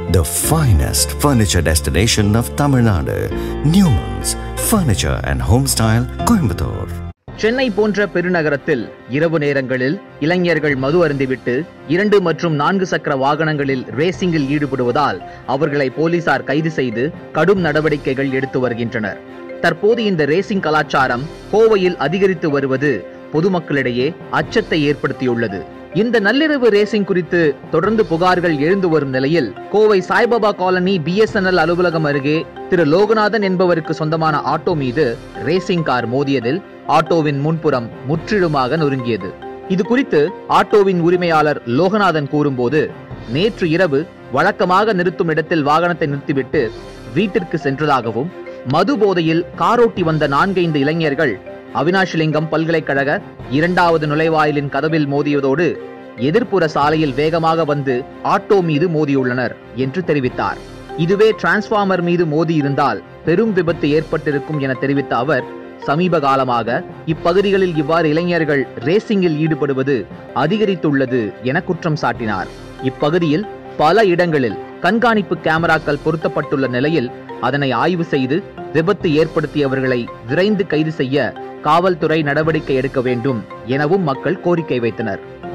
the finest furniture destination of Tamil Nadu, Newman's Furniture and Homestyle, Coimbatore. Chennai போன்ற பெருநகரத்தில் இரவு நேரங்களில் இளைஞர்கள் மது அருந்திவிட்டு இரண்டு மற்றும் நான்கு சக்கர வாகனங்களில் ரேசிங்கில் ஈடுபடுவதால் அவர்களை போலீசார் கைது செய்து கடும் நடவடிக்கைகள் எடுத்து வருகின்றனர் தற்போது இந்த ரேசிங் கலாச்சாரம் கோவையில் அதிகரித்து வருவது பொதுமக்களிடையே அச்சத்தை ஏற்படுத்தியுள்ளது இந்த நள்ளிரவு ரேசிங் குறித்து தொடர்ந்து புகார்கள் எழுந்து வரும் நிலையில் கோவை சாய்பாபா காலனி பிஎஸ்என்எல் அலுவலகம் அருகே திரு லோகநாதன் என்பவருக்கு சொந்தமான ஆட்டோ மீது ரேசிங் கார் மோதியதில் ஆட்டோவின் முன்புறம் முற்றிலுமாக நொறுங்கியது இது குறித்து ஆட்டோவின் உரிமையாளர் லோகநாதன் கூறும்போது நேற்று இரவு வழக்கமாக நிறுத்தும் இடத்தில் வாகனத்தை நிறுத்திவிட்டு வீட்டிற்கு சென்றதாகவும் மது போதையில் காரோட்டி வந்த நான்கைந்து இளைஞர்கள் அவினாஷிலிங்கம் பல்கலைக்கழக இரண்டாவது நுழைவாயிலின் கதவில் மோதியதோடு எதிர்ப்புற சாலையில் வேகமாக வந்து ஆட்டோ மீது மோதியுள்ளனர் என்று தெரிவித்தார் இதுவே டிரான்ஸ்பார்மர் மீது மோதி இருந்தால் பெரும் விபத்து ஏற்பட்டிருக்கும் என தெரிவித்த அவர் சமீப காலமாக இப்பகுதிகளில் இவ்வாறு இளைஞர்கள் ரேசிங்கில் ஈடுபடுவது அதிகரித்துள்ளது என குற்றம் சாட்டினார் இப்பகுதியில் பல இடங்களில் கண்காணிப்பு கேமராக்கள் பொருத்தப்பட்டுள்ள நிலையில் அதனை ஆய்வு செய்து விபத்து ஏற்படுத்தியவர்களை விரைந்து கைது செய்ய காவல்துறை நடவடிக்கை எடுக்க வேண்டும் எனவும் மக்கள் கோரிக்கை வைத்தனர்